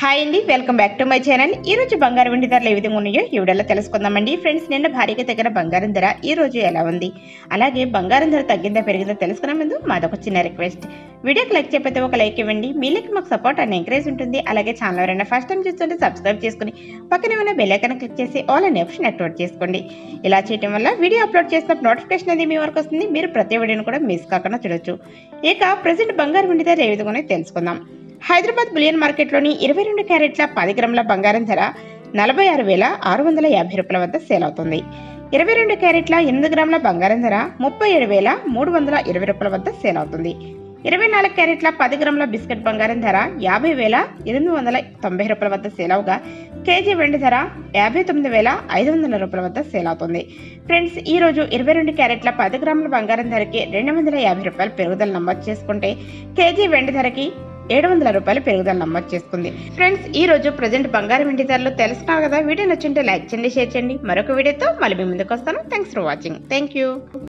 hi అండి welcome back to my channel ఈ రోజు బంగారం వెండి ధరలు ఏ విధంగా ఉన్నాయో ఈ వీడియోలో తెలుసుకుందామండి ఫ్రెండ్స్ నిన్న భారీగా తగ్గిన బంగారం ధర ఈ రోజు ఎలా ఉంది అలాగే బంగారం ధర తగ్గిందా పెరిగిందా తెలుసుకునే ముందు మాదొక చిన్న రిక్వెస్ట్ వీడియోకి లైక్ చెప్పితే ఒక లైక్ ఇవ్వండి మీ లైక్ మాకు సపోర్ట్ అండ్ ఎంకరేజ్ ఉంటుంది అలాగే ఛానల్ ఎవరైనా ఫస్ట్ టైం చూస్తుంటే సబ్స్క్రైబ్ చేసుకుని పక్కనే ఉన్న బెల్ ఐకాన్ క్లిక్ చేసి ఆల్ అనే ఆప్షన్ యాక్టివేట్ చేసుకోండి ఇలా చేయడం వల్ల వీడియో అప్లోడ్ చేసినప్పుడు నోటిఫికేషన్ అది మీ వరకు వస్తుంది మీరు ప్రతి వీడియోని కూడా మిస్ కాకుండా చూడొచ్చు ఇక ప్రజెంట్ బంగారం వెండి ధర ఏ విధంగా ఉన్నాయో తెలుసుకుందాం హైదరాబాద్ బులియన్ మార్కెట్లోని ఇరవై రెండు క్యారెట్ల పది గ్రాముల బంగారం ధర నలభై ఆరు వేల ఆరు వందల యాభై రూపాయల వద్ద సేల్ అవుతుంది ఇరవై రెండు క్యారెట్ల ఎనిమిది గ్రాముల బంగారం ధర ముప్పై ఏడు వేల మూడు వందల ఇరవై రూపాయల వద్ద సేల్ అవుతుంది ఇరవై నాలుగు క్యారెట్ల పది గ్రాముల బిస్కెట్ బంగారం ధర యాభై వేల ఎనిమిది వందల తొంభై రూపాయల వద్ద సేల్ అవగా కేజీ వెండి ధర యాభై తొమ్మిది వేల ఐదు వందల రూపాయల వద్ద సేల్ అవుతుంది ఫ్రెండ్స్ ఈ రోజు ఇరవై రెండు క్యారెట్ల పది గ్రాముల బంగారం ధరకి రెండు వందల యాభై రూపాయలు పెరుగుదల నమోదు చేసుకుంటే కేజీ వెండి ధరకి ఏడు వందల రూపాయలు పెరుగుదల నమోదు చేసుకుంది ఫ్రెండ్స్ ఈ రోజు ప్రజెంట్ బంగారం ఇంటి ధరలు తెలుసుకున్నారు కదా వీడియో నచ్చింటే లైక్ చేయండి షేర్ చేయండి మరొక వీడియోతో మళ్ళీ మీ ముందుకు వస్తాను thanks for watching thank you